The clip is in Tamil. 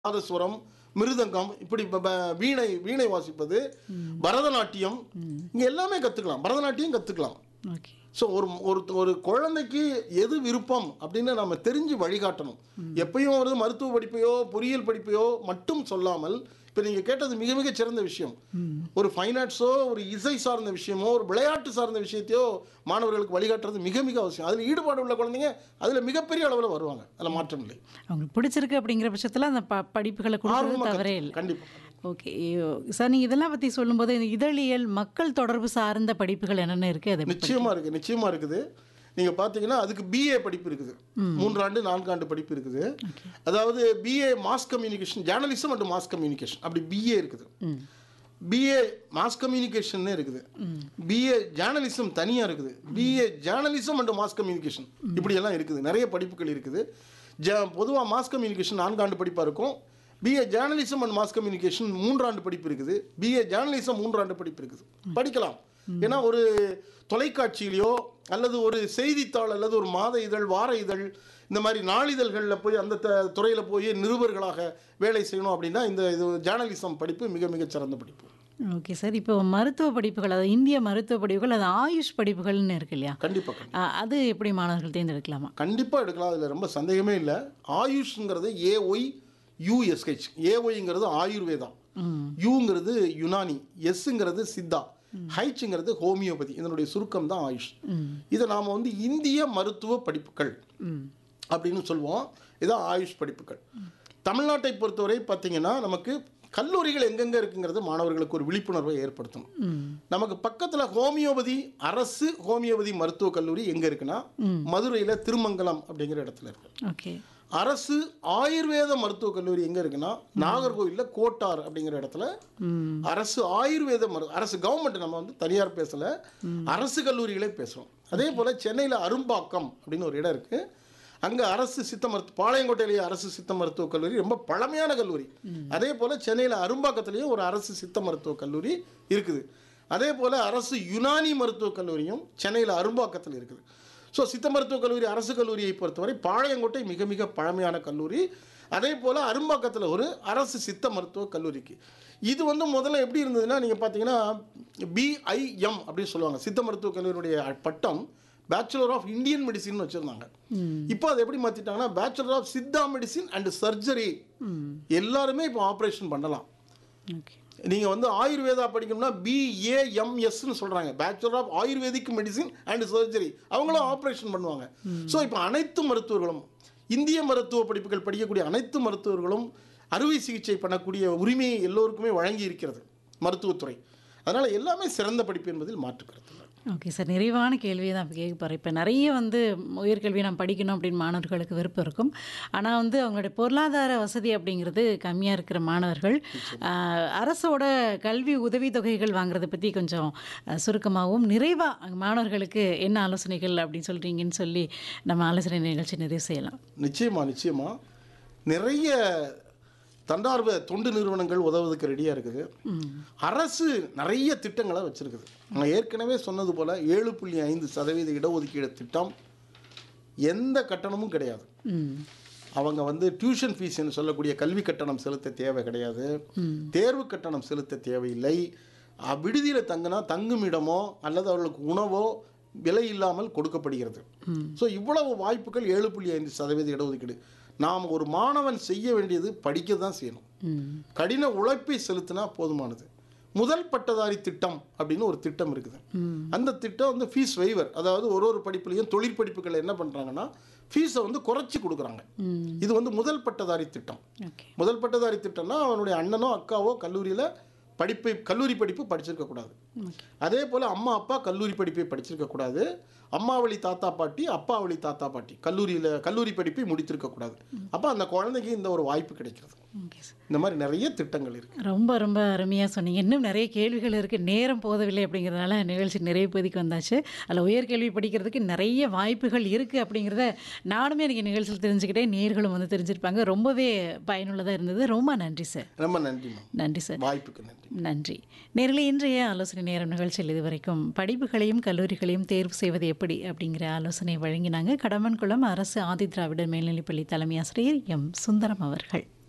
நாதஸ்வரம் மிருதங்கம் இப்படி ப- ப- வீணை வீணை வாசிப்பது பரதநாட்டியம் இங்க எல்லாமே கத்துக்கலாம் பரதநாட்டியம் கத்துக்கலாம் ஓகே ஸோ ஒரு ஒரு ஒரு குழந்தைக்கு எது விருப்பம் அப்படின்னு நம்ம தெரிஞ்சு வழிகாட்டணும் எப்பயும் ஒரு மருத்துவ படிப்பையோ பொறியியல் படிப்பையோ மட்டும் சொல்லாமல் இப்போ நீங்கள் கேட்டது மிக மிக சிறந்த விஷயம் ஒரு ஃபைன் ஆர்ட்ஸோ ஒரு இசை சார்ந்த விஷயமோ ஒரு விளையாட்டு சார்ந்த விஷயத்தையோ மாணவர்களுக்கு வழிகாட்டுறது மிக மிக அவசியம் அதில் ஈடுபாடு உள்ள குழந்தைங்க அதில் மிகப்பெரிய அளவில் வருவாங்க அதில் மாற்றம் இல்லை அவங்களுக்கு பிடிச்சிருக்கு அப்படிங்கிற பட்சத்தில் அந்த ப படிப்புகளை கொடுக்கறது ஆர்வமா தவறே கத்துக்கலாம். இல்லை கண்டிப்பா ஓகே சார் நீங்கள் இதெல்லாம் பற்றி சொல்லும்போது இந்த இதழியல் மக்கள் தொடர்பு சார்ந்த படிப்புகள் என்னென்ன இருக்குது அது எப்படி நிச்சயமா இருக்கு நிச்சயமா இருக்குது நீங்க பாத்தீங்கன்னா அதுக்கு பிஏ படிப்பு இருக்குது மூன்றாண்டு நான்காண்டு படிப்பு இருக்குது அதாவது BA mass communication journalism and mass communication அப்படி பிஏ இருக்குது பிஏ மாஸ் கம்யூனிகேஷன் இருக்குது பிஏ ஜேர்னலிசம் தனியா இருக்குது BA journalism and mass communication இப்படி எல்லாம் இருக்குது நிறைய படிப்புகள் இருக்குது ஜ பொதுவாக மாஸ் கம்யூனிகேஷன் நான்காண்டு படிப்பாக இருக்கும் BA journalism and mass communication மூன்றாண்டு படிப்பு இருக்குது பிஏ ஜேர்னலிசம் மூன்றாண்டு படிப்பு இருக்குது படிக்கலாம் ஏன்னா ஒரு தொலைக்காட்சியிலையோ அல்லது ஒரு செய்தித்தாள் அல்லது ஒரு மாத இதழ் வார இதழ் இந்த மாதிரி நாளிதழ்களில் போய் அந்த த- துறையில போய் நிருபர்களாக வேலை செய்யணும் அப்படின்னா இந்த இது ஜேர்னலிசம் படிப்பு மிக மிகச் சிறந்த படிப்பு ஓகே சார் இப்போ மருத்துவ படிப்புகள் அதாவது இந்திய மருத்துவ படிப்புகள் அது ஆயுஷ் படிப்புகள்னு இருக்கு இல்லையா கண்டிப்பாக கண்டிப்பா. அ, அது எப்படி மாணவர்கள் தேர்ந்தெடுக்கலாமா கண்டிப்பாக எடுக்கலாம் அதில் ரொம்ப சந்தேகமே இல்லை ஆயுஷ்ங்கிறது ஏஒய் யூஎஸ்ஹெச் ஏஒய்ங்கிறது ஆயுர்வேதா யூங்கிறது யுனானி எஸ்ங்கிறது சித்தா ஹைச்ங்கிறது ஹோமியோபதி இதனுடைய சுருக்கம் தான் ஆயுஷ் இதை நாம் வந்து இந்திய மருத்துவ படிப்புகள் ம் அப்படின்னு சொல்லுவோம் இதான் ஆயுஷ் படிப்புகள் தமிழ்நாட்டை பொறுத்தவரை பார்த்தீங்கன்னா நமக்கு கல்லூரிகள் எங்கெங்க இருக்குங்கிறது மாணவர்களுக்கு ஒரு விழிப்புணர்வை ஏற்படுத்தணும் ம் நமக்கு பக்கத்துல ஹோமியோபதி அரசு ஹோமியோபதி மருத்துவக் கல்லூரி எங்க இருக்குன்னா மதுரையில திருமங்கலம் அப்படிங்கிற இடத்துல இருக்கு ஓகே அரசு ஆயுர்வேத மருத்துவக் கல்லூரி எங்க இருக்குன்னா நாகர்கோவில்ல கோட்டார் அப்படிங்கிற இடத்துல ம் அரசு ஆயுர்வேத மரு அரசு கவர்மெண்ட் நம்ம வந்து தனியார் பேசல அரசு கல்லூரிகளே பேசுறோம் அதே போல சென்னையில அரும்பாக்கம் அப்படின்னு ஒரு இடம் இருக்கு அங்க அரசு சித்த மருத்துவ பாளையங்கோட்டையிலேயே அரசு சித்த மருத்துவக் கல்லூரி ரொம்ப பழமையான கல்லூரி அதே போல சென்னையில அரும்பாக்கத்திலேயும் ஒரு அரசு சித்த மருத்துவக் கல்லூரி இருக்குது அதே போல அரசு யுனானி மருத்துவக் கல்லூரியும் சென்னையில அரும்பாக்கத்தில் இருக்குது ஸோ சித்த மருத்துவக் கல்லூரி அரசு கல்லூரியை பொறுத்தவரை பாளையங்கோட்டை மிக மிக பழமையான கல்லூரி அதே போல் அரும்பாக்கத்தில் ஒரு அரசு சித்த மருத்துவக் கல்லூரிக்கு இது வந்து முதல்ல எப்படி இருந்ததுன்னா நீங்கள் பார்த்தீங்கன்னா பிஐஎம் அப்படின்னு சொல்லுவாங்க சித்த மருத்துவக் கல்லூரியுடைய பட்டம் பேச்சுலர் ஆஃப் இந்தியன் மெடிசின் வச்சுருந்தாங்க இப்போ அதை எப்படி மாற்றிட்டாங்கன்னா bachelor of Siddha medicine and surgery எல்லாருமே இப்போ ஆப்ரேஷன் பண்ணலாம் ஓகே நீங்கள் வந்து ஆயுர்வேதா படிக்கணும்னா பிஏஎம்எஸ்ன்னு சொல்கிறாங்க bachelor of ayurvedic medicine and surgery அவங்களும் ஆப்ரேஷன் பண்ணுவாங்க ஸோ இப்போ அனைத்து மருத்துவர்களும் இந்திய மருத்துவ படிப்புகள் படிக்கக்கூடிய அனைத்து மருத்துவர்களும் அறுவை சிகிச்சை பண்ணக்கூடிய உரிமையை எல்லோருக்குமே வழங்கி இருக்கிறது மருத்துவத்துறை அதனால் எல்லாமே சிறந்த படிப்பு என்பதில் மாற்று கருத்து இல்லை ஓகே சார் நிறைவான கேள்வியை தான் இப்போ கேட்க போகிறேன் இப்போ நிறைய வந்து உயர்கல்வி நான் படிக்கணும் அப்படின்னு மாணவர்களுக்கு விருப்பம் இருக்கும் ஆனால் வந்து அவங்களுடைய பொருளாதார வசதி அப்படிங்கிறது கம்மியாக இருக்கிற மாணவர்கள் ஆஹ், அரசோட கல்வி உதவித்தொகைகள் வாங்குறதை பற்றி கொஞ்சம் ஆஹ், சுருக்கமாகவும் நிறைவாக மாணவர்களுக்கு என்ன ஆலோசனைகள் அப்படின்னு சொல்கிறீங்கன்னு சொல்லி நம்ம ஆலோசனை நிகழ்ச்சி நிறைவு செய்யலாம் நிச்சயமா நிச்சயமா நிறைய தன்னார்வ தொண்டு நிறுவனங்கள் உதவுறதுக்கு ரெடியாக இருக்குது அரசு நிறைய திட்டங்களை வச்சிருக்குது நான் ஏற்கனவே சொன்னது போல் ஏழு புள்ளி ஐந்து சதவீத இடஒதுக்கீடு திட்டம் எந்த கட்டணமும் கிடையாது ம் அவங்க வந்து டியூஷன் ஃபீஸ்ன்னு சொல்லக்கூடிய கல்வி கட்டணம் செலுத்த தேவை கிடையாது தேர்வு கட்டணம் செலுத்த தேவையில்லை அ, விடுதியில் தங்கினா தங்குமிடமோ அல்லது அவர்களுக்கு உணவோ விலை இல்லாமல் கொடுக்கப்படுகிறது ஸோ இவ்வளவு வாய்ப்புகள் ஏழு புள்ளி ஐந்து சதவீத இடஒதுக்கீடு நாம் ஒரு மாணவன் செய்ய வேண்டியது படிக்க தான் செய்யணும் ம் கடின உழைப்பை செலுத்தினா போதுமானது முதல் பட்டதாரி திட்டம் அப்படின்னு ஒரு திட்டம் இருக்குது அந்த திட்டம் வந்து ஃபீஸ் வைவர் அதாவது ஒரு ஒரு படிப்புலையும் தொழில் படிப்புகள் என்ன பண்ணுறாங்கன்னா ஃபீஸை வந்து குறைச்சி கொடுக்குறாங்க ம் இது வந்து முதல் பட்டதாரி திட்டம் ஓகே முதல் பட்டதாரி திட்டம்னா அவனுடைய அண்ணனோ அக்காவோ கல்லூரியில் படிப்பை கல்லூரி படிப்பு படிச்சிருக்க கூடாது அதே போல் அம்மா அப்பா கல்லூரி படிப்பை படிச்சிருக்க கூடாது அம்மா வழி தாத்தா பாட்டி அப்பா வழி தாத்தா பாட்டி கல்லூரியில் கல்லூரி படிப்பை முடித்திருக்க கூடாது அப்போ அந்த குழந்தைக்கு இந்த ஒரு வாய்ப்பு கிடைக்கிறது ஓகே சார் இந்த மாதிரி நிறைய திட்டங்கள் இருக்கு ரொம்ப ரொம்ப அருமையாக சொன்னீங்க இன்னும் நிறைய கேள்விகள் இருக்குது நேரம் போதவில்லை அப்படிங்கிறதுனால நிகழ்ச்சி நிறைய பகுதிக்கு வந்தாச்சு அதில் உயர்கல்வி படிக்கிறதுக்கு நிறைய வாய்ப்புகள் இருக்குது அப்படிங்கிறத நானுமே எனக்கு நிகழ்ச்சியில் தெரிஞ்சுக்கிட்டேன் நேர்களும் வந்து தெரிஞ்சிருப்பாங்க ரொம்பவே பயனுள்ளதாக இருந்தது ரொம்ப நன்றி சார் ரொம்ப நன்றி மேம் நன்றி சார் வாய்ப்புக்கு நன்றி நன்றி நேரில் இன்றைய ஆலோசனை நேரம் நிகழ்ச்சியில் இதுவரைக்கும் படிப்புகளையும் கல்லூரிகளையும் தேர்வு செய்வது எப்படி அப்படிங்கிற ஆலோசனை வழங்கினாங்க கடம்பன்குளம் அரசு ஆதி திராவிடர் மேல்நிலைப்பள்ளி தலைமை ஆசிரியர் எம் சுந்தரம் அவர்கள்